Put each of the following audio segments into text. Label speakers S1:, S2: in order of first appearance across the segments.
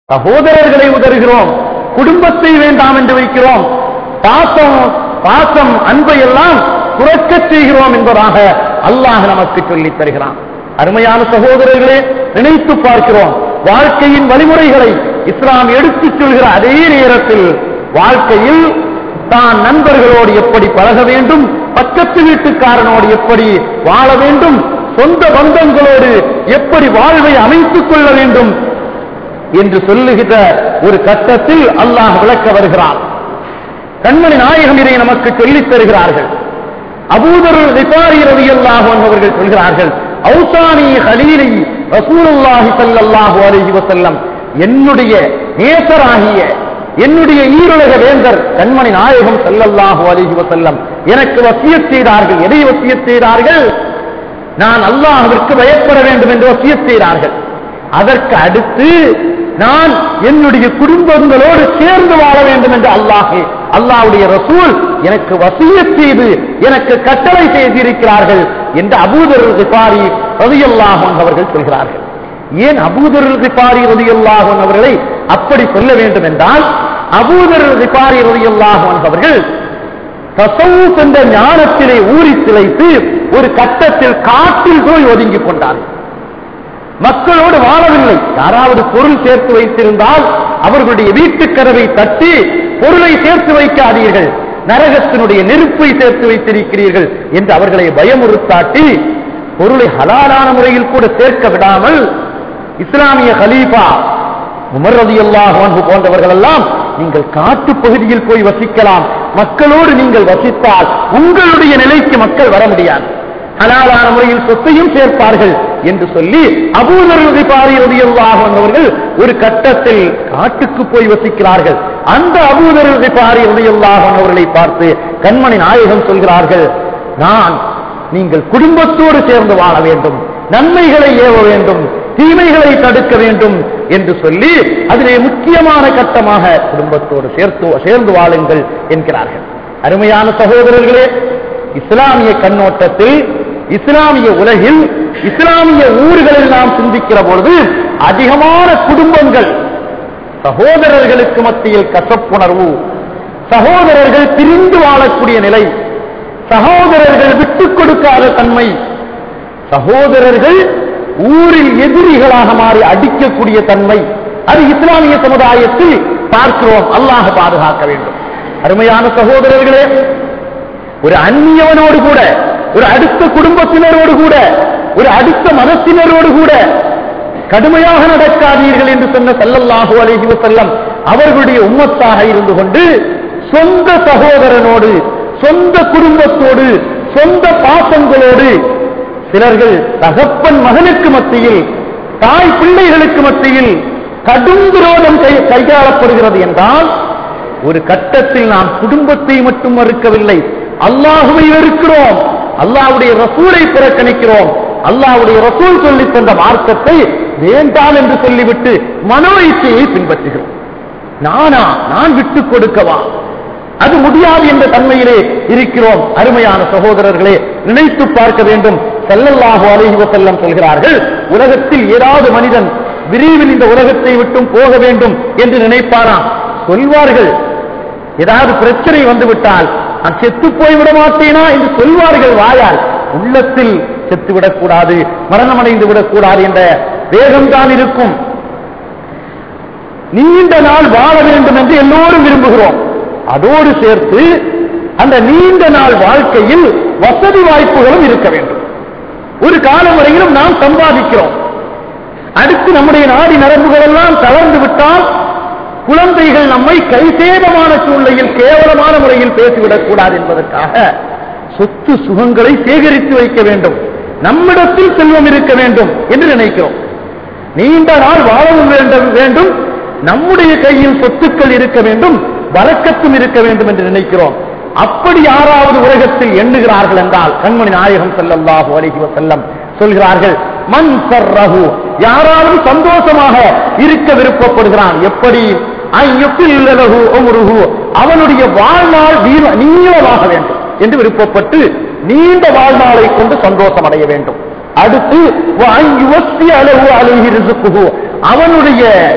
S1: சகோதரர்களை உதறுகிறோம் குடும்பத்தை வேண்டாம் என்று வைக்கிறோம் பாசம் பாசம் அன்பை எல்லாம் குறைக்கச் செய்கிறோம் என்பதாக அல்லாஹ் நமக்கு சொல்லித் தருகிறான் அருமையான சகோதரர்களே நினைத்து பார்க்கிறோம் வாழ்க்கையின் வழிமுறைகளை இஸ்லாம் எடுத்துச் சொல்கிற அதே நேரத்தில் வாழ்க்கையில் தான் நண்பர்களோடு எப்படி பழக வேண்டும் பக்கத்து வீட்டுக்காரனோடு எப்படி வாழ வேண்டும் சொந்த பந்தங்களோடு எப்படி வாழ்வை அமைத்துக் கொள்ள வேண்டும் என்று சொல்லுகிற ஒரு கட்டத்தில் அல்லாஹ் விளக்க வருகிறான் கண்மணி நாயகம் இதை நமக்கு சொல்லித் தருகிறார்கள் அபூதர் ரிபாரி ரலியல்லாஹு அன்ஹு அவர்கள் சொல்கிறார்கள் ஔசானி ஹலீலி ரசூலுல்லாஹி ஸல்லல்லாஹு அலைஹி வஸல்லம் என்னுடைய நேசராகிய என்னுடைய ஈருலக வேந்தர் கண்மணி நாயகம் ஸல்லல்லாஹு அலைஹி வஸல்லம் எனக்கு வசியத் செய்தார்கள் எதை வசியத் செய்தார்கள் நான் அல்லாஹ்விற்கு பயப்பட வேண்டும் என்று வசியத் செய்தார்கள் அதற்கு அடுத்து நான் என்னுடைய குடும்பங்களோடு சேர்ந்து வாழ வேண்டும் என்று அல்லாஹே அல்லாஹ்வுடைய ரசூல் எனக்கு வசியத் செய்து எனக்கு கட்டளை செய்திருக்கிறார்கள் என்று அபூதர் ரிபாரி ரதியல்லாஹ் அவர்கள் சொல்கிறார்கள் ஏன் அபூதர் ரிபாரி ரதியல்லாஹ் அவர்களை அப்படி சொல்ல வேண்டும் என்றால் அபூதர் ரிபாரி ரதியல்லாஹ் அவர்கள் தசவுஸ் என்ற ஞானத்திலே ஊறி திளைத்து ஒரு கட்டத்தில் காட்டில் போய் ஒதுங்கிக் கொண்டார்கள் மக்களோடு வாழவில்லை யாராவது பொருள் சேர்த்து வைத்திருந்தால் அவர்களுடைய வீட்டுக் கதவை தட்டி பொருளை சேர்த்து வைக்காதீர்கள் நரகத்தினுடைய நெருப்பை சேர்த்து வைத்திருக்கிறீர்கள் என்று அவர்களை பயமுறுத்தாட்டி பொருளை ஹலாலான முறையில் கூட சேர்க்க விடாமல் இஸ்லாமிய கலீஃபா உமர் ரலியல்லாஹு அன்ஹு போன்றவர்கள் எல்லாம் நீங்கள் காட்டு பகுதியில் போய் வசிக்கலாம் மக்களோடு நீங்கள் வசித்தால் உங்களுடைய நிலைக்கு மக்கள் வர முடியாது ஹலாலான முறையில் சொத்தையும் சேர்ப்பார்கள் என்று சொல்லி அபூதருதி பாரியல்லாக வந்தவர்கள் ஒரு கட்டத்தில் காட்டுக்கு போய் வசிக்கிறார்கள் அந்த அபூதருதி பாரியல்லாக வந்தவர்களை பார்த்து கண்மணி நாயகம் சொல்கிறார்கள் நான் நீங்கள் குடும்பத்தோடு சேர்ந்து வாழ வேண்டும் நன்மைகளை ஏவ வேண்டும் தீமைகளை தடுக்க வேண்டும் என்று சொல்லி அதிலே முக்கியமான கட்டமாக குடும்பத்தோடு சேர்த்து சேர்ந்து வாழுங்கள் என்கிறார்கள் அருமையான சகோதரர்களே இஸ்லாமிய கண்ணோட்டத்தில் இஸ்லாமிய உலகில் இஸ்லாமிய ஊர்களில் நாம் சிந்திக்கிற பொழுது அதிகமான குடும்பங்கள் சகோதரர்களுக்கு மத்தியில் கசப்புணர்வு சகோதரர்கள் பிரிந்து வாழக்கூடிய நிலை சகோதரர்கள் விட்டுக் கொடுக்காத தன்மை சகோதரர்கள் ஊரில் எதிரிகளாக மாறி அடிக்கக்கூடிய தன்மை அது இஸ்லாமிய சமுதாயத்தில் பார்க்கிறோம் அல்லாஹ் பாதுகாக்க வேண்டும் அருமையான சகோதரர்களே ஒரு அந்நியவனோடு கூட ஒரு அடுத்த குடும்பத்தினரோடு கூட ஒரு அடுத்த மதத்தினரோடு கூட கடுமையாக நடக்காதீர்கள் என்று சொன்ன செல்லல்லாஹு அலைஹி வஸல்லம் அவர்களுடைய உம்மத்தாக இருந்து கொண்டு சொந்த சகோதரனோடு சொந்த குடும்பத்தோடு சொந்த பாசங்களோடு சிலர்கள் தகப்பன் மகனுக்கு மத்தியில் தாய் பிள்ளைகளுக்கு மத்தியில் கடும் விரோதம் கை- கையாளப்படுகிறது என்றால் ஒரு கட்டத்தில் நாம் குடும்பத்தை மட்டும் மறுக்கவில்லை அல்லாஹுவை வெறுக்கிறோம் அல்லாஹ்வுடைய ரசூலை புறக்கணிக்கிறோம் அல்லாஹ்வுடைய ரசூல் சொல்லித் தந்த மார்க்கத்தை வேண்டாம் என்று சொல்லிவிட்டு மனோ இச்சையை பின்பற்றுகிறோம் நானா நான் விட்டுக் கொடுக்கவா அது முடியாது என்ற தன்மையிலே இருக்கிறோம் அருமையான சகோதரர்களே நினைத்து பார்க்க வேண்டும் செல்லல்லாஹு அலைஹி வஸல்லம் சொல்கிறார்கள் உலகத்தில் ஏதாவது மனிதன் விரைவில் இந்த உலகத்தை விட்டும் போக வேண்டும் என்று நினைப்பாராம் சொல்வார்கள் ஏதாவது பிரச்சனை வந்து விட்டால் நான் செத்து போய் விட மாட்டேனா என்று சொல்வார்கள் வாயால் உள்ளத்தில் செத்து விடக்கூடாது மரணமடைந்து விடக்கூடாது என்ற வேகம்தான் இருக்கும் நீண்ட நாள் வாழ வேண்டும் என்று எல்லோரும் விரும்புகிறோம் அதோடு சேர்த்து அந்த நீண்ட நாள் வாழ்க்கையில் வசதி வாய்ப்புகளும் இருக்க வேண்டும் ஒரு காலம் வரையிலும் நாம் சம்பாதிக்கிறோம் அடுத்து நம்முடைய நாடி நரம்புகள் எல்லாம் தளர்ந்து விட்டால் குழந்தைகள் நம்மை கைசேதமான சூழ்நிலையில் கேவலமான முறையில் பேசிவிடக் கூடாது என்பதற்காக சொத்து சுகங்களை சேகரித்து வைக்க வேண்டும் நம்மிடத்தில் செல்வம் இருக்க வேண்டும் என்று நினைக்கிறோம் நீண்ட நாள் வாழவும் வேண்டும் வேண்டும் நம்முடைய கையில் சொத்துக்கள் இருக்க வேண்டும் வரக்கத்தும் இருக்க வேண்டும் என்று நினைக்கிறோம் அப்படி யாராவது உலகத்தில் எண்ணுகிறார்கள் என்றால் கண்மணி நாயகம் ஸல்லல்லாஹு அலைஹி வஸல்லம் சொல்கிறார்கள் மன் சர்ரஹு யாராவது சந்தோஷமாக இருக்க விருப்பப்படுகிறான் எப்படி ஐ யுக்கில்ல லஹு உம்ருஹு அவனுடைய வாழ்நாள் வீர நீளமாக வேண்டும் என்று விருப்பப்பட்டு நீண்ட வாழ்நாளை கொண்டு சந்தோஷம் அடைய வேண்டும் அடுத்து வ அன் யுவஸ்ஸிய லஹு அலைஹி ரிஸ்குஹு அவனுடைய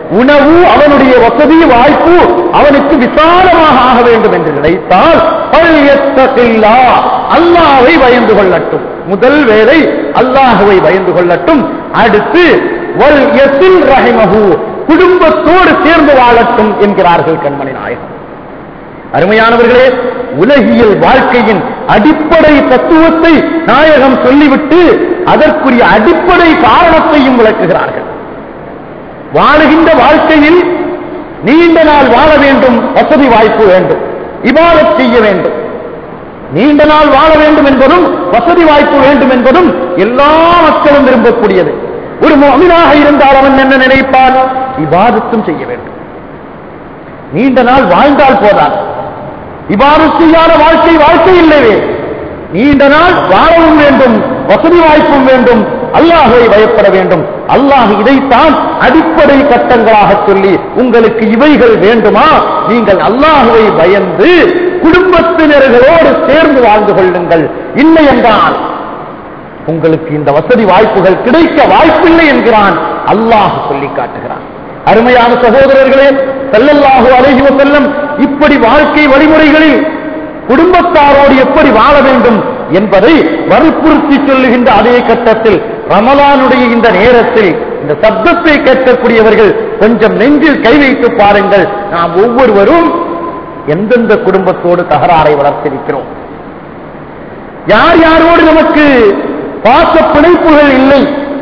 S1: உணவு அவனுடைய வசதி வாய்ப்பு அவனுக்கு விசாலமாக ஆக வேண்டும் என்று நினைத்தால் பல்யத்தகில்லா, அல்லாஹ்வை பயந்து கொள்ளட்டும் முதல் வேலை அல்லாஹுவை பயந்து கொள்ளட்டும் அடுத்து வல் யசில் ரஹிமஹு குடும்பத்தோடு சேர்ந்து வாழட்டும் என்கிறார்கள் கண்மணி நாயகம் அருமையானவர்களே உலகியல் வாழ்க்கையின் அடிப்படை தத்துவத்தை நாயகம் சொல்லிவிட்டு அதற்குரிய அடிப்படை காரணத்தையும் விளக்குகிறார்கள் வாழுகின்ற வாழ்க்கையில் நீண்ட நாள் வாழ வேண்டும் வசதி வாய்ப்பு வேண்டும் இபாதத் செய்ய வேண்டும் நீண்ட நாள் வாழ வேண்டும் என்பதும் வசதி வாய்ப்பு வேண்டும் என்பதும் எல்லா மக்களும் விரும்பக்கூடியது ஒரு மொமினாக இருந்தால் அவன் என்ன நினைப்பான் இபாதத்தும் செய்ய வேண்டும் நீண்ட நாள் வாழ்ந்தால் போதாது இபாதத் செய்யாத வாழ்க்கை வாழ்க்கை இல்லவே நீண்ட நாள் வாழவும் வேண்டும் வசதி வாய்ப்பும் வேண்டும் அல்லாஹை பயப்பட வேண்டும் அல்லாஹ் இதைத்தான் அடிப்படை கட்டங்களாக சொல்லி உங்களுக்கு இவைகள் வேண்டுமா நீங்கள் அல்லாஹுவை பயந்து குடும்பத்தினர்களோடு சேர்ந்து வாழ்ந்து கொள்ளுங்கள் இல்லை என்றால் உங்களுக்கு இந்த வசதி வாய்ப்புகள் கிடைக்க வாய்ப்பில்லை என்கிறான் அல்லாஹ் சொல்லி காட்டுகிறான் அருமையான சகோதரர்களே செல்லல்லாஹு அலைஹி வஸல்லம் இப்படி வாழ்க்கை வழிமுறைகளில் குடும்பத்தாரோடு எப்படி வாழ வேண்டும் என்பதை வற்புறுத்தி சொல்லுகின்ற அதே கட்டத்தில் ரமலானுடைய இந்த நேரத்தில் இந்த சப்தத்தை கேட்கக்கூடியவர்கள் கொஞ்சம் நெஞ்சில் கை வைத்து பாருங்கள் நாம் ஒவ்வொருவரும் எந்தெந்த குடும்பத்தோடு தகராறை வளர்த்திருக்கிறோம் யார் யாரோடு நமக்கு பாச பிணைப்புகள் இல்லை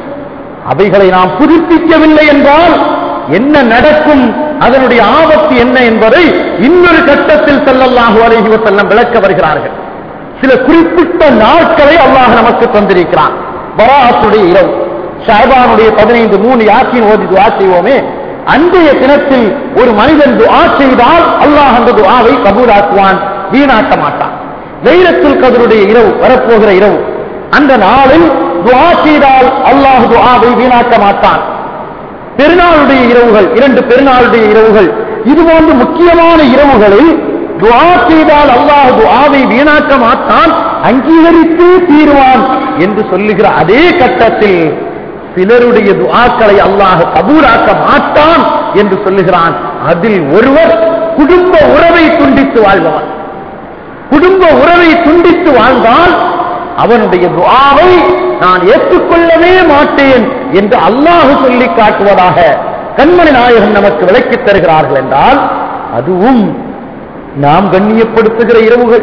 S1: அவைகளை நாம் புதுப்பிக்கவில்லை என்றால் என்ன நடக்கும் அதனுடைய ஆபத்து என்ன என்பதை இன்னொரு கட்டத்தில் செல்லல்லாஹு அலைஹி வஸல்லம் விளக்க வருகிறார்கள் சில குறிப்பிட்ட நாட்களை அல்லாஹ் நமக்கு தந்திருக்கிறான் பராத்துடைய இரவு ஷாபானுடைய பதினைந்து மூணு யாசின் ஓதி துவா செய்வோமே அன்றைய தினத்தில் ஒரு மனிதன் துஆ செய்தால் அல்லாஹ் அந்த துஆவை கபூலாக்குவான் வீணாக்க மாட்டான் லைலத்துல் கதருடைய இரவு வரப்போகிற இரவு அந்த நாளில் துஆ செய்தால் அல்லாஹ் துஆவை வீணாக்க மாட்டான் பெருநாளுடைய இரவுகள் இரண்டு பெருநாளுடைய இரவுகள் இது போன்ற முக்கியமான இரவுகளில் துஆ செய்தால் அல்லாஹ் துஆவை வீணாக்க மாட்டான் அங்கீகரித்து தீருவான் என்று சொல்லுகிற அதே கட்டத்தில் சிலருடைய துஆக்களை அல்லாஹ் கபூலாக்க மாட்டான் என்று சொல்லுகிறான் அதில் ஒருவர் குடும்ப உறவை துண்டித்து வாழ்பவன் குடும்ப உறவை துண்டித்து வாழ்ந்தால் அவனுடைய துஆவை நான் ஏற்றுக்கொள்ளவே மாட்டேன் என்று அல்லாஹ் சொல்லி காட்டுவதாக கண்மணி நாயகம் நமக்கு விளக்கித் தருகிறார்கள் என்றால் அதுவும் நாம் கண்ணியப்படுத்துகிற இரவுகள்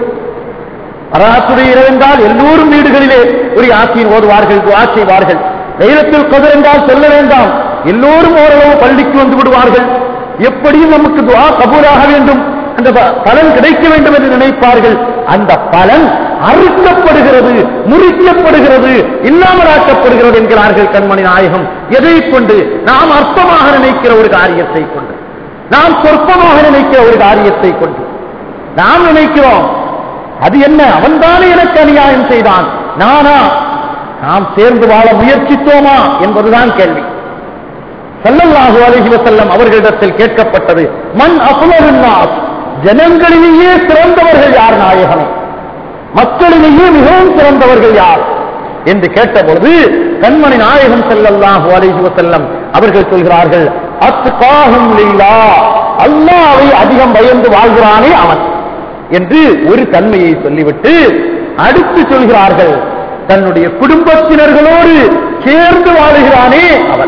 S1: பராசுடைய இரவு என்றால் எல்லோரும் வீடுகளிலே ஒரு ஆசியின் ஓதுவார்கள் துஆ செய்வார்கள் தைரத்தில் கதிர் என்றால் சொல்ல வேண்டாம் எல்லோரும் ஓரளவு பள்ளிக்கு வந்து விடுவார்கள் எப்படியும் நமக்கு துஆ கபூலாக வேண்டும் அந்த ப- பலன் கிடைக்க வேண்டும் என்று நினைப்பார்கள் அந்த பலன் அறுக்கப்படுகிறது முறிக்கப்படுகிறது இல்லாமலாக்கப்படுகிறது என்கிறார்கள் கண்மணி நாயகம் எதை கொண்டு நாம் அற்பமாக நினைக்கிற ஒரு காரியத்தை கொண்டு நாம் சொற்பமாக நினைக்கிற ஒரு காரியத்தை கொண்டு நாம் நினைக்கிறோம் அது என்ன அவன்தானே எனக்கு அநியாயம் செய்தான் நானா நாம் சேர்ந்து வாழ முயற்சித்தோமா என்பதுதான் கேள்வி ஸல்லல்லாஹு அலைஹி வஸல்லம் அவர்களிடத்தில் கேட்கப்பட்டது மன் அஃலலுன் நாஸ் ஜனங்களிலேயே சிறந்தவர்கள் யார் நாயகமே மக்களிலேயே மிகவும் சிறந்தவர்கள் யார் என்று கேட்டபொழுது கண்மணி நாயகம் ஸல்லல்லாஹு அலைஹி வஸல்லம் அவர்கள் சொல்கிறார்கள் அத்காஹும் லில்லாஹ் அல்லாஹ்வை அதிகம் பயந்து வாழ்கிறானே அவன் என்று ஒரு தன்மையை சொல்லிவிட்டு அடுத்து சொல்கிறார்கள் தன்னுடைய குடும்பத்தினர்களோடு சேர்ந்து வாழுகிறானே அவன்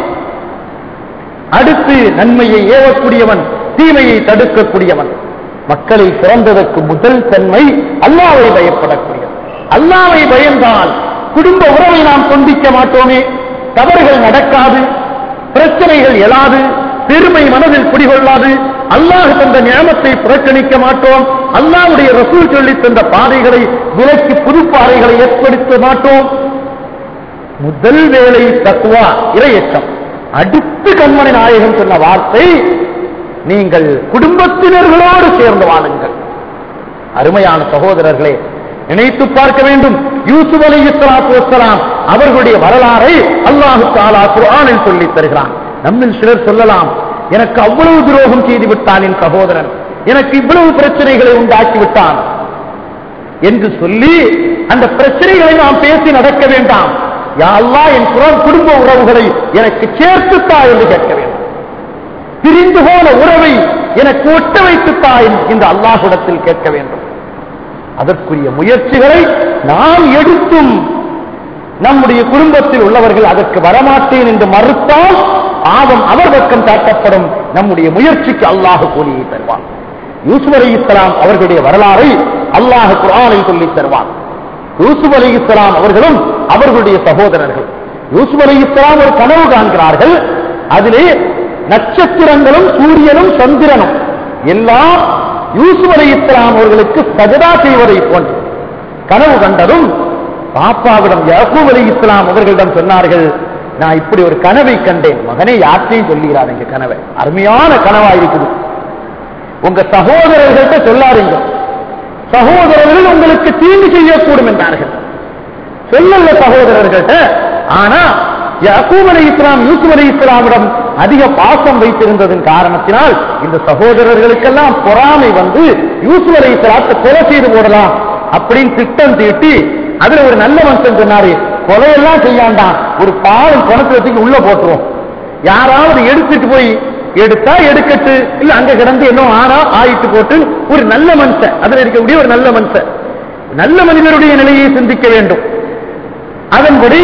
S1: அடுத்து நன்மையை ஏவக்கூடியவன் தீமையை தடுக்கக்கூடியவன் மக்களை சிறந்ததற்கு முதல் தன்மை அல்லாவை பயப்படக்கூடியவன் அல்லாவை பயந்தால் குடும்ப உறவை நாம் கொண்டிக்க மாட்டோமே தவறுகள் நடக்காது பிரச்சனைகள் எழாது பெருமை மனதில் குடிகொள்ளாது அல்லாஹ் தந்த ஞானத்தை புறக்கணிக்க மாட்டோம் அல்லாஹ்வுடைய ரசூல் சொல்லித் தந்த பாதைகளை விலக்கி புது பாதைகளை ஏற்படுத்த மாட்டோம் முதல் வேலை தத்துவா இரையச்சம் அடுத்து கண்மணி நாயகம் சொன்ன வார்த்தை நீங்கள் குடும்பத்தினர்களோடு சேர்ந்து வாழுங்கள் அருமையான சகோதரர்களே நினைத்து பார்க்க வேண்டும் யூசுப் அலி இஸ்லாத்து வஸ்ஸலாம் அவர்களுடைய வரலாறை அல்லாஹு தாலா குர்ஆனில் சொல்லித் தருகிறான் நம்மில் சிலர் சொல்லலாம் எனக்கு அவ்வளவு துரோகம் செய்து விட்டான் என் சகோதரன் எனக்கு இவ்வளவு பிரச்சனைகளை உண்டாக்கி விட்டான் என்று சொல்லி அந்த பிரச்சனைகளை நாம் பேசி நடக்க வேண்டாம் யா அல்லாஹ் என் குர- குடும்ப உறவுகளை எனக்கு சேர்த்துத்தா என்று கேட்க வேண்டும் பிரிந்து போன உறவை எனக்கு ஒட்ட வைத்துத்தாய் இந்த அல்லாஹுடத்தில் கேட்க வேண்டும் அதற்குரிய முயற்சிகளை நாம் எடுத்தும் நம்முடைய குடும்பத்தில் உள்ளவர்கள் அதற்கு வரமாட்டேன் என்று மறுத்தால் பாவம் அவர் பக்கம் காட்டப்படும் நம்முடைய முயற்சிக்கு அல்லாஹ் கூலியை தருவான் யூசுப் அலி இஸ்லாம் அவர்களுடைய வரலாறை அல்லாஹ் குரானில் சொல்லித் தருவான் யூசுப் அலி இஸ்லாம் அவர்களும் அவர்களுடைய சகோதரர்கள் யூசுப் அலி இஸ்லாம் ஒரு கனவு காண்கிறார்கள் அதிலே நட்சத்திரங்களும் சூரியனும் சந்திரனும் எல்லாம் யூசுப் அலி இஸ்லாம் அவர்களுக்கு சஜதா செய்வதை போன்று கனவு கண்டதும் பாப்பாவிடம் யாக்கூப் அலி இஸ்லாம் அவர்களிடம் சொன்னார்கள் நான் இப்படி ஒரு கனவை கண்டேன் மகனே யார்த்தையும் சொல்லுகிறார் எங்க கனவை அருமையான கனவா இருக்குது உங்க சகோதரர்கள்ட்ட சொல்லாதீங்க சகோதரர்கள் உங்களுக்கு தீங்கு செய்யக்கூடும் என்றார்கள் சொல்லல சகோதரர்கள்ட்ட ஆனா யாக்கூப் அலி இஸ்லாம் யூசுப் அலி இஸ்லாமிடம் அதிக பாசம் வைத்திருந்ததன் காரணத்தினால் இந்த சகோதரர்களுக்கெல்லாம் பொறாமை வந்து யூசுப் அலி இஸ்லாத்தை கொலை செய்து போடலாம் அப்படின்னு திட்டம் தீட்டி அதுல ஒரு நல்ல மனுஷன் சொன்னாரு கொலையெல்லாம் செய்யாண்டாம் ஒரு பாலம் பணத்தை தூக்கி உள்ள போட்டுரும் யாராவது எடுத்துட்டு போய் எடுத்தா எடுக்கட்டு இல்ல அங்க கிடந்து என்ன ஆனா ஆயிட்டு போட்டு ஒரு நல்ல மனுஷன் அதுல இருக்கக்கூடிய ஒரு நல்ல மனுஷன் நல்ல மனிதருடைய நிலையை சிந்திக்க வேண்டும் அதன்படி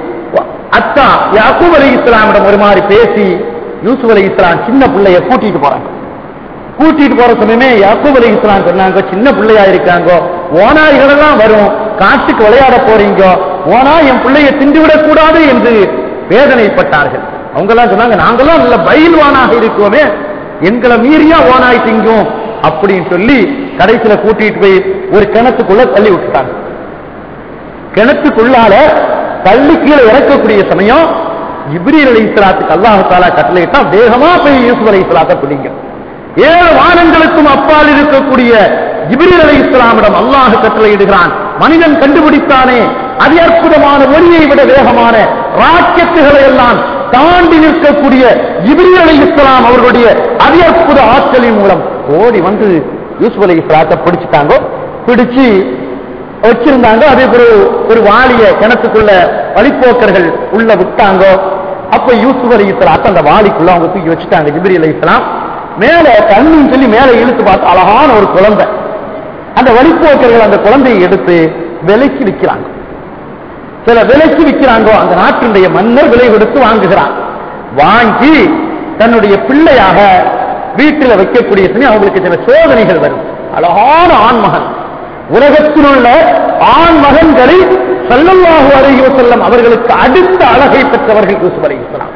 S1: அத்தா யாக்கூப் அலி இஸ்லாமிடம் ஒரு மாதிரி பேசி யூசுப் அலி இஸ்லாம் சின்ன பிள்ளைய கூட்டிட்டு போறாங்க கூட்டிட்டு போற சமயமே யாக்கூப் அலி இஸ்லாம் சொன்னாங்க சின்ன பிள்ளையா இருக்காங்க ஓனாய்கள் எல்லாம் வரும் காட்டுக்கு விளையாட போறீங்க ஓனா என் பிள்ளைய திண்டுவிடக் கூடாது என்று வேதனைப்பட்டார்கள் அவங்க எல்லாம் சொன்னாங்க நாங்கெல்லாம் நல்ல பயில்வானாக இருக்கோமே எங்களை மீறியா ஓனாய் திங்கும் அப்படின்னு சொல்லி கடைசியில கூட்டிட்டு போய் ஒரு கிணத்துக்குள்ள தள்ளி விட்டுட்டாங்க கிணத்துக்குள்ளால தள்ளி கீழே இறக்கக்கூடிய சமயம் ஜிப்ரீல் அலி இஸ்லாத்துக்கு அல்லாஹு தாலா கட்டளையிட்டா வேகமா போய் யூசுப் அலி இஸ்லாத்தை பிடிங்க ஏழு வானங்களுக்கும் அப்பால் இருக்கக்கூடிய ஜிப்ரீல் அலி இஸ்லாமிடம் அல்லாஹ் கட்டளையிடுகிறான் மனிதன் கண்டுபிடித்தானே அதி அற்புதமான ஒளியை விட வேகமான ராக்கெட்டுகளை எல்லாம் தாண்டி நிற்கக்கூடிய ஜிப்ரீல் அலி இஸ்லாம் அவர்களுடைய அதி அற்புத ஆற்றலின் மூலம் ஓடி வந்து யூசுப் அலி இஸ்லாத்தை பிடிச்சிட்டாங்க பிடிச்சு வச்சிருந்தாங்க அதே ஒரு ஒரு வாளிய கிணத்துக்குள்ள வழிப்போக்கர்கள் உள்ள விட்டாங்க அப்ப யூசுப் அலி இஸ்லாத்தை அந்த வாளிக்குள்ள அவங்க தூக்கி வச்சுட்டாங்க ஜிப்ரி அலி இஸ்லாம் மேல கண்ணுன்னு சொல்லி மேல இழுத்து பார்த்து அழகான ஒரு குழந்தை அந்த வழிப்போக்கர்கள் அந்த குழந்தையை எடுத்து விலைக்கு விற்கிறாங்க சில விலைக்கு விற்கிறாங்க அந்த நாட்டினுடைய மன்னர் விலை கொடுத்து வாங்குகிறான் வாங்கி தன்னுடைய பிள்ளையாக வீட்டில் வைக்கக்கூடிய சமயம் அவங்களுக்கு சில சோதனைகள் வரும் அழகான ஆண்மகன் உலகத்தில் உள்ள ஆண் மகன்களில் சல்லல்லாஹு அலைஹி வஸல்லம் அவர்களுக்கு அடுத்த அழகை பெற்றவர்கள் யூசுப் அலைஹிஸ்ஸலாம்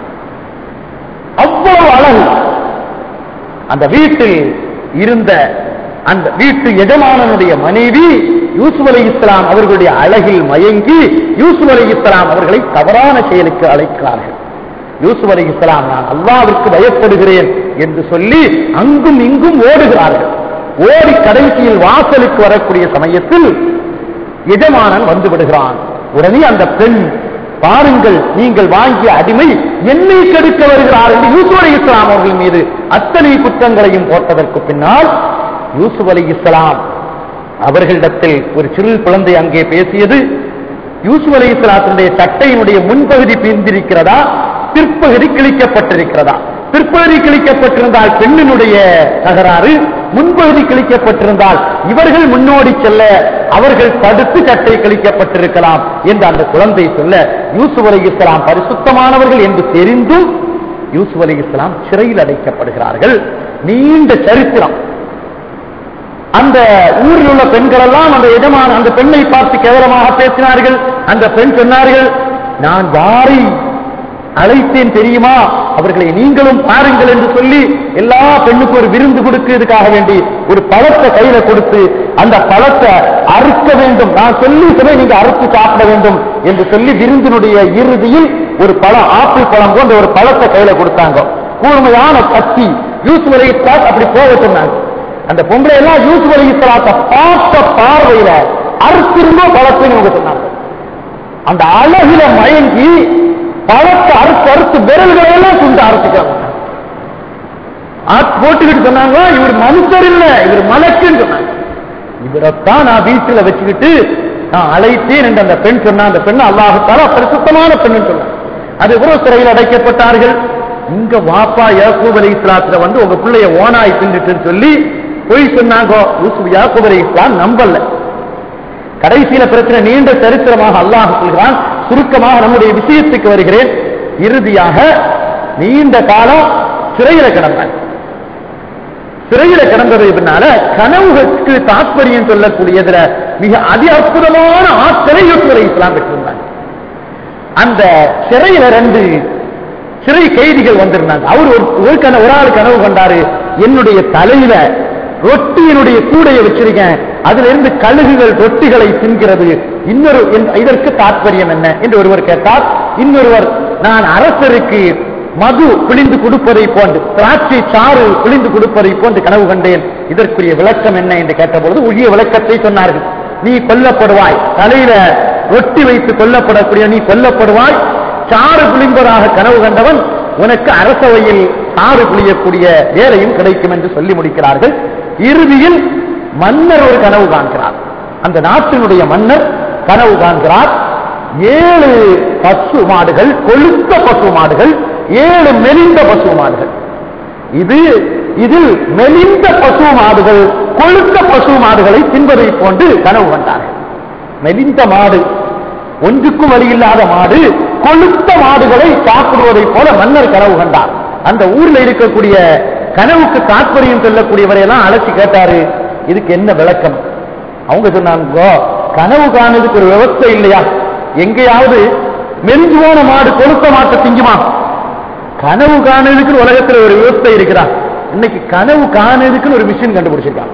S1: அவ்வளவு அழகு அந்த வீட்டில் இருந்த அந்த வீட்டு எஜமானனுடைய மனைவி யூசுப் அலி இஸ்லாம் அவர்களுடைய அழகில் மயங்கி யூசுப் அலி இஸ்லாம் அவர்களை தவறான செயலுக்கு அழைக்கிறார்கள் யூசுப் அலி இஸ்லாம் நான் அல்லாவிற்கு பயப்படுகிறேன் என்று சொல்லி அங்கும் இங்கும் ஓடுகிறார்கள் ஓடி கடைசியில் வாசலுக்கு வரக்கூடிய சமயத்தில் எஜமானன் வந்து விடுகிறான் உடனே அந்த பெண் பாருங்கள் நீங்கள் வாங்கிய அடிமை என்னை கெடுக்க வருகிறார் என்று யூசுப் அலி இஸ்லாம் அவர்கள் மீது அத்தனை குற்றங்களையும் போட்டதற்கு பின்னால் யூசுப் அலி இஸ்லாம் அவர்களிடத்தில் ஒரு சிறு குழந்தை அங்கே பேசியது யூசுப் அலி இஸ்லாத்தினுடைய சட்டையினுடைய முன்பகுதி பிரிந்திருக்கிறதா பிற்பகுதி கிழிக்கப்பட்டிருக்கிறதா பிற்பகுதி கிழிக்கப்பட்டிருந்தால் பெண்ணினுடைய தகராறு முன்பகுதி கிழிக்கப்பட்டிருந்தால் இவர்கள் முன்னோடி செல்ல அவர்கள் தடுத்து சட்டை கிழிக்கப்பட்டிருக்கலாம் என்று அந்த குழந்தை சொல்ல யூசுப் அலி இஸ்லாம் பரிசுத்தமானவர்கள் என்று தெரிந்தும் யூசுப் அலி இஸ்லாம் சிறையில் அடைக்கப்படுகிறார்கள் நீண்ட சரித்திரம் அந்த ஊரில் உள்ள பெண்கள் எல்லாம் அந்த எஜமான அந்த பெண்ணை பார்த்து கேவலமாக பேசினார்கள் அந்த பெண் சொன்னார்கள் நான் யாரை அழைத்தேன் தெரியுமா அவர்களை நீங்களும் பாருங்கள் என்று சொல்லி எல்லா பெண்ணுக்கும் ஒரு விருந்து கொடுக்கிறதுக்காக வேண்டி ஒரு பழத்தை கையில கொடுத்து அந்த பழத்தை அறுக்க வேண்டும் நான் சொல்லி சொன்ன நீங்க அறுத்து சாப்பிட வேண்டும் என்று சொல்லி விருந்தினுடைய இறுதியில் ஒரு பழம் ஆப்பிள் பழம் போன்ற ஒரு பழத்தை கையில கொடுத்தாங்க கூர்மையான கத்தி யூஸ் அலி அப்படி போக சொன்னாங்க அந்த பொம்பளை எல்லாம் யூசுப் அலி இஸ்லாத்தை பார்த்த பார்வையில அறுத்திருந்தோ பழத்தை அவங்க சொன்னாங்க அந்த அழகில மயங்கி பழத்தை அறுத்து அறுத்து விரல்களை எல்லாம் துண்டு அறுத்துக்கிறாங்க போட்டுக்கிட்டு சொன்னாங்க இவர் மனுஷர் இல்ல இவர் மலக்குன்னு சொன்னாங்க இவரைத்தான் நான் வீட்டுல வச்சுக்கிட்டு நான் அழைத்தேன் என்று அந்த பெண் சொன்னா அந்த பெண் அல்லாஹத்தால பரிசுத்தமான பெண் சொன்னாங்க அது கூட சிறையில் அடைக்கப்பட்டார்கள் இங்க வாப்பா யாக்கூப் அலை இஸ்லாத்துல வந்து உங்க பிள்ளைய ஓனாய் தின்னுட்டுன்னு சொல்லி பொய் சொன்னாங்க யூசுப் யாக்கூப் அலை இஸ்லாம் நம்பல கடைசியில பிரச்சனை நீண்ட சரித்திரமாக அல்லாஹ் சொல்கிறான் சுருக்கமாக நம்முடைய விஷயத்துக்கு வருகிறேன் இறுதியாக நீண்ட காலம் சிறையில கிடந்தாங்க சிறையில கிடந்தது பின்னால கனவுகளுக்கு தாற்பயம் சொல்லக்கூடியதுல மிக அதி அற்புதமான ஆற்றலை யூசுப் அலை இஸ்லாம் பெற்றிருந்தாங்க அந்த சிறையில ரெண்டு சிறை கைதிகள் வந்திருந்தாங்க அவர் ஒரு ஒரு கனவு ஒரு ஆள் கனவு கண்டாரு என்னுடைய தலையில ரொட்டியினுடைய கூடையை வச்சிருக்கேன் அதுல இருந்து கழுகுகள் ரொட்டிகளை தின்கிறது இன்னொரு இந்த- இதற்கு தாற்பயம் என்ன என்று ஒருவர் கேட்டார் இன்னொருவர் நான் அரசருக்கு மது பிழிந்து கொடுப்பதை போன்று திராட்சை சாறு பிழிந்து கொடுப்பதை போன்று கனவு கண்டேன் இதற்குரிய விளக்கம் என்ன என்று கேட்டபொழுது உரிய விளக்கத்தை சொன்னார்கள் நீ கொல்லப்படுவாய் தலையில ரொட்டி வைத்து கொல்லப்படக்கூடிய நீ கொல்லப்படுவாய் சாறு புளிம்பதாக கனவு கண்டவன் உனக்கு அரசவையில் சாறு புளியக்கூடிய வேலையும் கிடைக்கும் என்று சொல்லி முடிக்கிறார்கள் இறுதியில் மன்னர் ஒரு கனவு காண்கிறார் அந்த நாட்டினுடைய மன்னர் கனவு காண்கிறார் ஏழு பசு மாடுகள் கொழுத்த பசு மாடுகள் ஏழு மெலிந்த பசு மாடுகள் இது இதில் மெலிந்த பசு மாடுகள் கொழுத்த பசு மாடுகளை தின்பதை போன்று கனவு கண்டார்கள் மெலிந்த மாடு ஒன்றுக்கும் வழி இல்லாத மாடு கொழுத்த மாடுகளை சாப்பிடுவதைப் போல மன்னர் கனவு கண்டார் அந்த ஊர்ல இருக்கக்கூடிய கனவுக்கு தாற்பயம் சொல்லக்கூடியவரை எல்லாம் அழைச்சி கேட்டாரு இதுக்கு என்ன விளக்கம் அவங்க சொன்னாங்க கனவு காணுறதுக்கு ஒரு விவஸ்தை இல்லையா எங்கேயாவது மெலிஞ்சு போன மாடு கொழுத்த மாட்டை திங்குமா கனவு காணுறதுக்கு உலகத்துல ஒரு விவஸ்தை இருக்கிறா இன்னைக்கு கனவு காணுறதுக்குன்னு ஒரு மிஷின் கண்டுபிடிச்சிருக்காங்க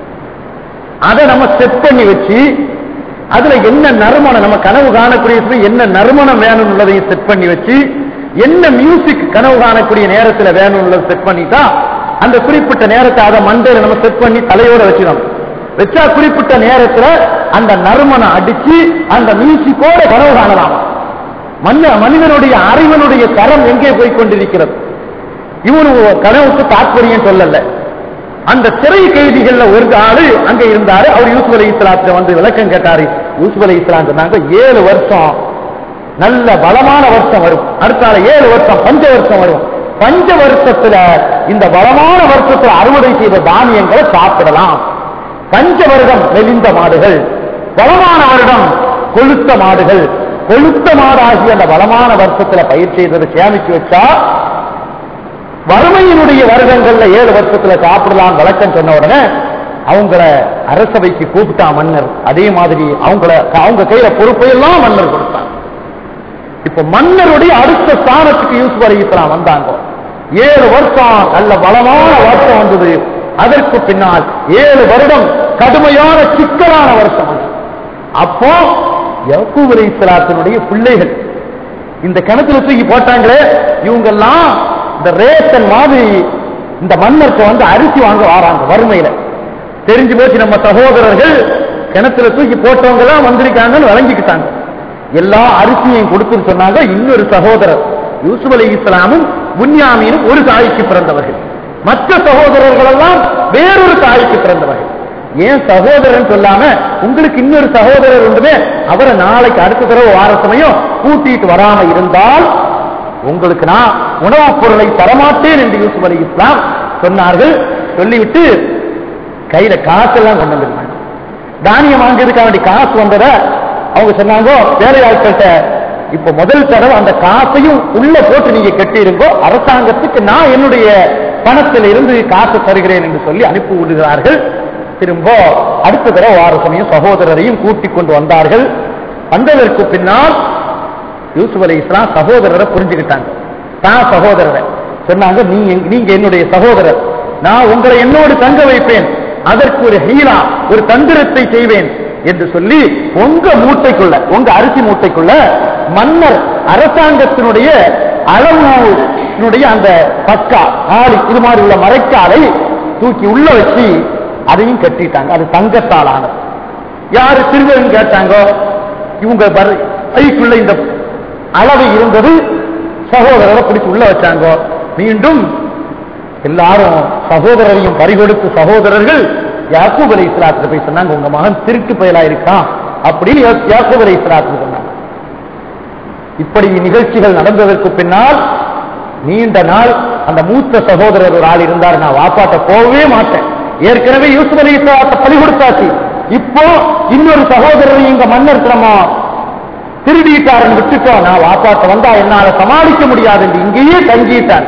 S1: அதை நம்ம செட் பண்ணி வச்சு அதுல என்ன நறுமணம் நம்ம கனவு காணக்கூடிய என்ன நறுமணம் வேணும்ன்றதையும் செட் பண்ணி வச்சு என்ன மியூசிக் கனவு காணக்கூடிய நேரத்துல வேணும்ன்றதை செட் பண்ணிட்டா அந்த குறிப்பிட்ட நேரத்தை அதை மண்டையில நம்ம செட் பண்ணி தலையோட வச்சிடணும் வச்சா குறிப்பிட்ட நேரத்துல அந்த நறுமணம் அடிச்சு அந்த மியூசிக்கோட கனவு காணலாம் மன்ன மனிதனுடைய அறிவனுடைய தரம் எங்கே போய் கொண்டிருக்கிறது இவனு கனவுக்கு தாற்பயம் சொல்லல அந்த சிறை கைதிகள்ல ஒரு ஆளு அங்க இருந்தாரு அவர் யூசுப் அலி இஸ்லாத்துல வந்து விளக்கம் கேட்டாரு யூசுப் அலி இஸ்லாம் சொன்னாங்க ஏழு வருஷம் நல்ல பலமான வருஷம் வரும் அடுத்த நாள் ஏழு வருஷம் பஞ்ச வருஷம் வரும் பஞ்ச வருஷத்துல இந்த பலமான வருஷத்துல அறுவடை செய்த தானியங்களை சாப்பிடலாம் பஞ்ச வருடம் மெலிந்த மாடுகள் பலமான வருடம் கொழுத்த மாடுகள் கொழுத்த மாடாகிய அந்த பலமான வருஷத்துல பயிர் செய்ததை சேமிச்சு வச்சா வறுமையினுடைய வருடங்கள்ல ஏழு வருஷத்துல சாப்பிடலாம் விளக்கம் சொன்ன உடனே அவங்கள அரசவைக்கு கூப்பிட்டா மன்னர் அதே மாதிரி அவங்கள அவங்க கையில பொறுப்பையெல்லாம் மன்னர் கொடுத்தாங்க இப்ப மன்னருடைய அடுத்த ஸ்தானத்துக்கு யூஸ் இஸ்லாம் வந்தாங்க ஏழு வருஷம் நல்ல பலமான வருஷம் வந்தது அதற்கு பின்னால் ஏழு வருடம் கடுமையான சிக்கலான வருஷம் வந்தது அப்போ யக்கூப் அலி இஸ்லாத்தினுடைய பிள்ளைகள் இந்த கிணத்துல தூக்கி போட்டாங்களே இவங்கெல்லாம் இந்த ரேஷன் மாதிரி இந்த மன்னருக்கு வந்து அரிசி வாங்க வராங்க வறுமையில தெரிஞ்சு போச்சு நம்ம சகோதரர்கள் கிணத்துல தூக்கி போட்டவங்க எல்லாம் வந்திருக்காங்கன்னு வழங்கிக்கிட்டாங்க எல்லா அரிசியையும் கொடுத்துன்னு சொன்னாங்க இன்னொரு சகோதரர் யூசுப் அலி இஸ்லாமும் புன்யாமீனும் ஒரு தாய்க்கு பிறந்தவர்கள் மற்ற சகோதரர்கள் எல்லாம் வேறொரு தாய்க்கு பிறந்தவர்கள் ஏன் சகோதரன் சொல்லாம உங்களுக்கு இன்னொரு சகோதரர் உண்டுமே அவரை நாளைக்கு அடுத்த தடவை வார சமயம் கூட்டிட்டு வராம இருந்தால் உங்களுக்கு நான் உணவுப் பொருளை தரமாட்டேன் என்று யூசுப் அலி இஸ்லாம் சொன்னார்கள் சொல்லிவிட்டு கையில காசெல்லாம் கொண்டு வந்திருந்தாங்க தானியம் வாங்கியதுக்காக வேண்டி காசு வந்தத அவங்க சொன்னாங்க வேலையாட்கள்கிட்ட இப்ப முதல் தடவை அந்த காசையும் உள்ள போட்டு நீங்க கட்டியிருங்கோ அரசாங்கத்துக்கு நான் என்னுடைய பணத்தில் இருந்து காசு தருகிறேன் என்று சொல்லி அனுப்பி விடுகிறார்கள் திரும்ப அடுத்த தடவை வார சமயம் சகோதரரையும் கூட்டிக் கொண்டு வந்தார்கள் வந்ததற்கு பின்னால் யூசுப் அலி இஸ்லாம் சகோதரரை புரிஞ்சுக்கிட்டாங்க தான் சகோதரரை சொன்னாங்க நீங்க நீங்க என்னுடைய சகோதரர் நான் உங்களை என்னோடு தங்க வைப்பேன் அதற்கு ஒரு ஹீலா ஒரு தந்திரத்தை செய்வேன் என்று சொல்லி உங்க மூட்டைக்குள்ள உங்க அரிசி மூட்டைக்குள்ள மன்னர் அரசாங்கத்தினுடைய அளவுடைய அந்த பக்கா ஆளி இது மாதிரி உள்ள மறைக்காலை தூக்கி உள்ள வச்சு அதையும் கட்டிட்டாங்க அது தங்கத்தால் ஆனது யாரு சிறுவன் கேட்டாங்க இவங்க வர- கைக்குள்ள இந்த அளவு இருந்தது சகோதரரை பிடிச்சு உள்ள வச்சாங்க மீண்டும் எல்லாரும் சகோதரரையும் பறிகொடுத்து சகோதரர்கள் யாக்கூப் அலை இஸ்லாத்துக்கு போய் சொன்னாங்க உங்க மகன் திருட்டு பயலா இருக்கான் அப்படின்னு யா- யாக்கூப் அலை இஸ்லாத்துக்கு சொன்னாங்க இப்படி நிகழ்ச்சிகள் நடந்ததற்கு பின்னால் நீண்ட நாள் அந்த மூத்த சகோதரர் ஒரு ஆள் இருந்தார் நான் வாப்பாட்ட போகவே மாட்டேன் ஏற்கனவே யூசுப் அலி இஸ்லாத்தை பலி கொடுத்தாச்சு இப்போ இன்னொரு சகோதரர் இங்க மன்னர் கிரமா திருடிட்டாருன்னு விட்டுட்டோம் நான் வாப்பாட்ட வந்தா என்னால சமாளிக்க முடியாது என்று இங்கேயே தங்கிட்டார்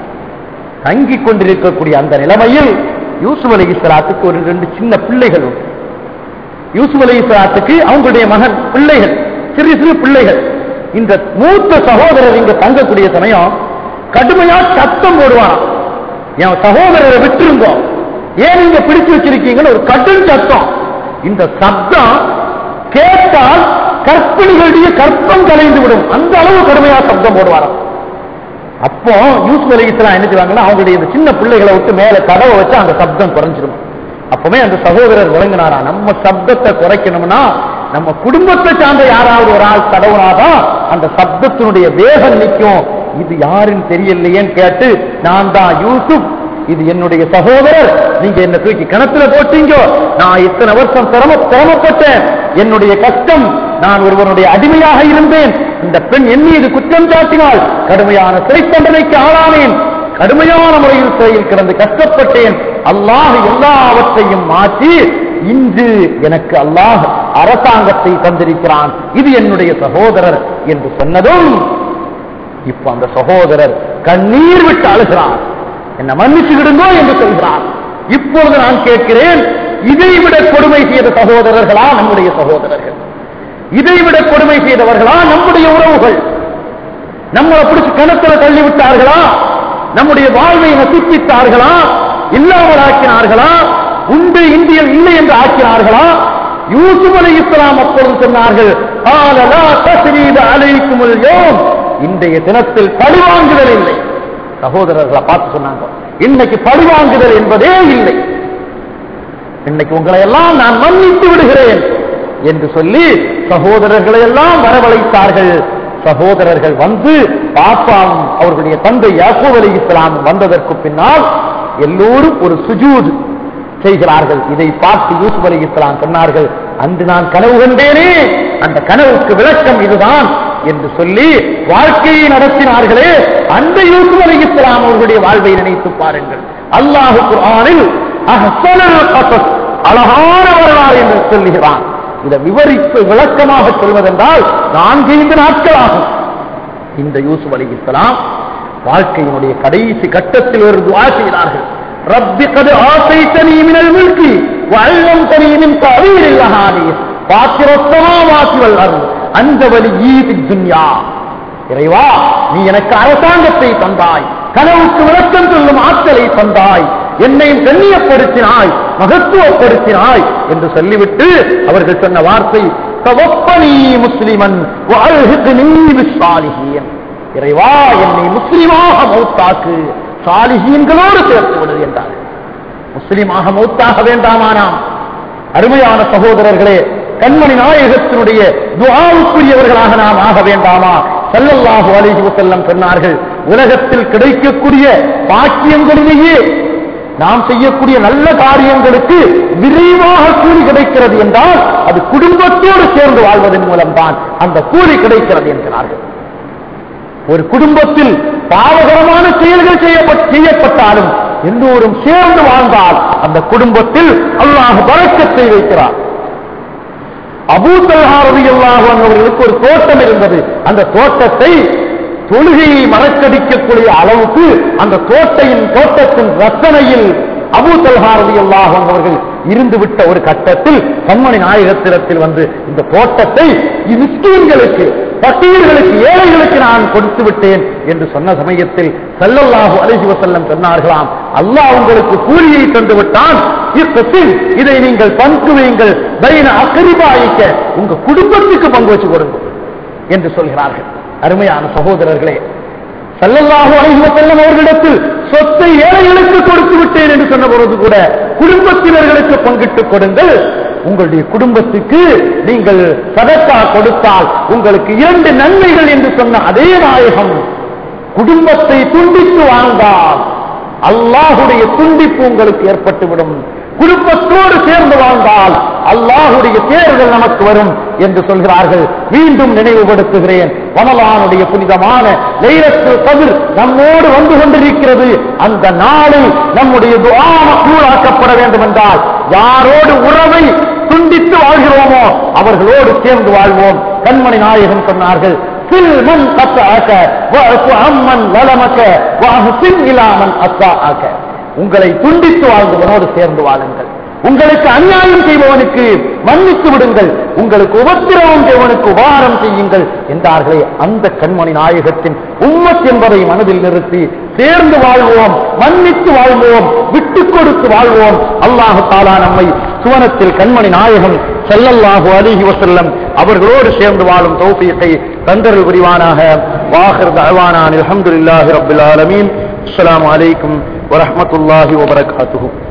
S1: தங்கிக் கொண்டிருக்கக்கூடிய அந்த நிலைமையில் யூசுப் அலி இஸ்லாத்துக்கு ஒரு ரெண்டு சின்ன பிள்ளைகள் உண்டு யூசுப் அலி இஸ்லாத்துக்கு அவங்களுடைய மகன் பிள்ளைகள் சிறு சிறு பிள்ளைகள் இந்த மூத்த சகோதரர் இங்க தங்கக்கூடிய சமயம் கடுமையா சத்தம் போடுவான் என் சகோதரரை விட்டுருங்க ஏன் நீங்க பிடிச்சு வச்சிருக்கீங்கன்னு ஒரு கடும் சத்தம் இந்த சப்தம் கேட்டால் கற்பிணிகளுடைய கற்பம் கலைந்து விடும் அந்த அளவு கடுமையா சப்தம் போடுவாராம் அப்போ யூசுப் அலி இஸ்லாம் என்ன செய்வாங்கன்னா அவங்களுடைய இந்த சின்ன பிள்ளைகளை விட்டு மேல கதவை வச்சு அந்த சப்தம் குறைஞ்சிடும் அப்பவே அந்த சகோதரர் விளங்கினாரா நம்ம சப்தத்தை குறைக்கணும்னா நம்ம குடும்பத்தை சார்ந்த யாராவது ஒரு ஆள் தடவுனாதான் அந்த சப்தத்தினுடைய வேகம் நிற்கும் இது யாருன்னு தெரியலையேன்னு கேட்டு நான் தான் யூசுப் இது என்னுடைய சகோதரர் நீங்க என்ன தூக்கி கிணத்துல போட்டீங்க நான் இத்தனை வருஷம் சிரம சிரமப்பட்டேன் என்னுடைய கஷ்டம் நான் ஒருவனுடைய அடிமையாக இருந்தேன் இந்த பெண் என் மீது குற்றம் சாட்டினாள் கடுமையான சிறை தண்டனைக்கு ஆளானேன் கடுமையான முறையில் சிறையில் கிடந்து கஷ்டப்பட்டேன் அல்லாஹ் எல்லாவற்றையும் மாற்றி இன்று எனக்கு அல்லாஹ் அரசாங்கத்தை தந்திருக்கிறான் இது என்னுடைய சகோதரர் என்று சொன்னதும் இப்ப அந்த சகோதரர் கண்ணீர் விட்டு அழுகிறார் என்ன மன்னிச்சுக்கிடுங்கோ என்று சொல்கிறார் இப்பொழுது நான் கேட்கிறேன் இதைவிட கொடுமை செய்த சகோதரர்களா நம்முடைய சகோதரர்கள் இதைவிட கொடுமை செய்தவர்களா நம்முடைய உறவுகள் நம்மளை பிடிச்சு கிணத்துல தள்ளி விட்டார்களா நம்முடைய வாழ்வை நசிப்பித்தார்களா இல்லாமல் ஆக்கினார்களா உண்டு இந்தியில் இல்லை என்று ஆக்கினார்களா யூசுப் அலி இஸ்லாம் அப்பொழுது சொன்னார்கள் "ஆலலா தஸ்ரீப அலைக்குமுல் யௌம்." இன்றைய தினத்தில் பழிவாங்குதல் இல்லை சகோதரர்களை பார்த்து சொன்னாங்க இன்னைக்கு பழிவாங்குதல் என்பதே இல்லை இன்னைக்கு உங்களை எல்லாம் நான் மன்னித்து விடுகிறேன் என்று சொல்லி சகோதரர்களை எல்லாம் வரவழைத்தார்கள் சகோதரர்கள் வந்து பாப்பாவும் அவர்களுடைய தந்தை யாக்கூப் அலி இஸ்லாம் வந்ததற்கு பின்னால் எல்லோரும் ஒரு சுஜூத் செய்கிறார்கள் இதை பார்த்து யூசுப் அலி இஸ்லாம் சொன்னார்கள் அன்று நான் கனவு கண்டேனே அந்த கனவுக்கு விளக்கம் இதுதான் என்று சொல்லி வாழ்க்கையை நடத்தினார்களே அந்த யூசுப் அலி இஸ்லாம் அவர்களுடைய வாழ்வை நினைத்து பாருங்கள் அல்லாஹு குர்ஆனில் அஹ்சனுல் கஸஸ் அழகான வரலாறு என்று சொல்லுகிறான் இதை விவரித்து விளக்கமாக சொல்வதென்றால் நான்கைந்து நாட்கள் ஆகும் இந்த யூசுப் அலி இஸ்லாம் வாழ்க்கையினுடைய கடைசி கட்டத்தில் ஒரு துவா செய்தார்கள் ரப்பி கது ஆசைத்தனி மினல் முல்கி வல்லம்தனி மின் தவீரில் அஹாதீஸ் பாத்திரத்தமாவாசி வல்லர் அந்த வழி ஈதி துன்யா இறைவா நீ எனக்கு அரசாங்கத்தை தந்தாய் கனவுக்கு விளக்கம் சொல்லும் ஆற்றலை தந்தாய் என்னை கண்ணியப்படுத்தினாய் மகத்துவப்படுத்தினாய் என்று சொல்லிவிட்டு அவர்கள் சொன்ன வார்த்தை தவப்பனி முஸ்லிமன் வாழ்ஹிக்னி பிஸ்ஸாலிஹீன். இறைவா என்னை முஸ்லிமாக மௌத்தாக்கு சாலிஹீன்களோடு சேர்த்து விடு என்றார் முஸ்லிமாக மௌத்தாக வேண்டாமானாம் அருமையான சகோதரர்களே கண்மணி நாயகத்தினுடைய துஆவுக்குரியவர்களாக நாம் ஆக வேண்டாமா ஸல்லல்லாஹு அலைஹி வஸல்லம் சொன்னார்கள் உலகத்தில் கிடைக்கக்கூடிய பாக்கியங்களிலேயே நாம் செய்யக்கூடிய நல்ல காரியங்களுக்கு விரைவாக கூலி கிடைக்கிறது என்றால் அது குடும்பத்தோடு சேர்ந்து வாழ்வதன் மூலம்தான் அந்த கூலி கிடைக்கிறது என்கிறார்கள் ஒரு குடும்பத்தில் பாவகரமான செயல்கள் செய்யப்பட்- செய்யப்பட்டாலும் எல்லோரும் சேர்ந்து வாழ்ந்தால் அந்த குடும்பத்தில் அல்லாஹ் பறக்கத்தை வைக்கிறார் அபூத்தல்ஹாரதி அவர்களுக்கு ஒரு தோட்டம் இருந்தது அந்த தோட்டத்தை தொழுகையை மறக்கடிக்கக்கூடிய அளவுக்கு அந்த தோட்டையின் தோட்டத்தின் ரசனையில் அபூ தல்ஹாரதி அவர்கள் இருந்து விட்ட ஒரு கட்டத்தில் கண்மணி நாயகத்திடத்தில் வந்து இந்த தோட்டத்தை மிஸ்கீன்களுக்கு பட்டீர்களுக்கு ஏழைகளுக்கு நான் கொடுத்து விட்டேன் என்று சொன்ன சமயத்தில் ஸல்லல்லாஹு அலைஹி வஸல்லம் சொன்னார்களாம் அல்லாஹ் உங்களுக்கு கூலியை தந்து விட்டான் இக்கத்தில் இதை நீங்கள் பங்கு வையுங்கள் பைன அக்கரிபாயிக்க உங்க குடும்பத்துக்கு பங்கு வச்சு கொடுங்க என்று சொல்கிறார்கள் அருமையான சகோதரர்களே ஸல்லல்லாஹு அலைஹி வஸல்லம் அவர்களிடத்தில் சொத்தை ஏழைகளுக்கு கொடுத்து விட்டேன் என்று சொன்ன பொழுது கூட குடும்பத்தினர்களுக்கு பங்கிட்டுக் கொடுங்கள் உங்களுடைய குடும்பத்துக்கு நீங்கள் சதக்கா கொடுத்தால் உங்களுக்கு இரண்டு நன்மைகள் என்று சொன்ன அதே நாயகம் குடும்பத்தை துண்டித்து வாழ்ந்தால் அல்லாஹுடைய துண்டிப்பு உங்களுக்கு ஏற்பட்டுவிடும் குடும்பத்தோடு சேர்ந்து வாழ்ந்தால் அல்லாஹுடைய தேர்தல் நமக்கு வரும் என்று சொல்கிறார்கள் மீண்டும் நினைவுபடுத்துகிறேன் ரமலானுடைய புனிதமான லைலத்து கதிர் நம்மோடு வந்து கொண்டிருக்கிறது அந்த நாளில் நம்முடைய துஆ கூறாக்கப்பட வேண்டும் என்றால் யாரோடு உறவை துண்டித்து வாழ்கிறோமோ அவர்களோடு சேர்ந்து வாழ்வோம் கண்மணி நாயகன் சொன்னார்கள் "சில் மன் கத்தஅக, வஅஃபு அம்மன் லலமக, வஅஹ்சின் இலா மன் அஸ்ஸாஅக." உங்களை துண்டித்து வாழ்ந்தவனோடு சேர்ந்து வாழுங்கள் உங்களுக்கு அநியாயம் செய்பவனுக்கு மன்னித்து விடுங்கள் உங்களுக்கு உபத்திரவம் செய்வனுக்கு உபகாரம் செய்யுங்கள் என்றார்களே அந்த கண்மணி நாயகத்தின் உம்மத் என்பதை மனதில் நிறுத்தி சேர்ந்து வாழ்வோம் மன்னித்து வாழ்வோம் விட்டு கொடுத்து வாழ்வோம் அல்லாஹு தாலா நம்மை சுவனத்தில் கண்மணி நாயகம் செல்லல்லாஹு அலிஹி வசல்லம் அவர்களோடு சேர்ந்து வாழும் தௌஃபீகை தந்தரல் புரிவானாக வாஹிர் தஅவானா அல்ஹம்துலில்லாஹி ரப்பில் ஆலமீன் அஸ்ஸலாமு அலைக்கும் வரஹ்மத்துல்லாஹி வபரகாத்துஹு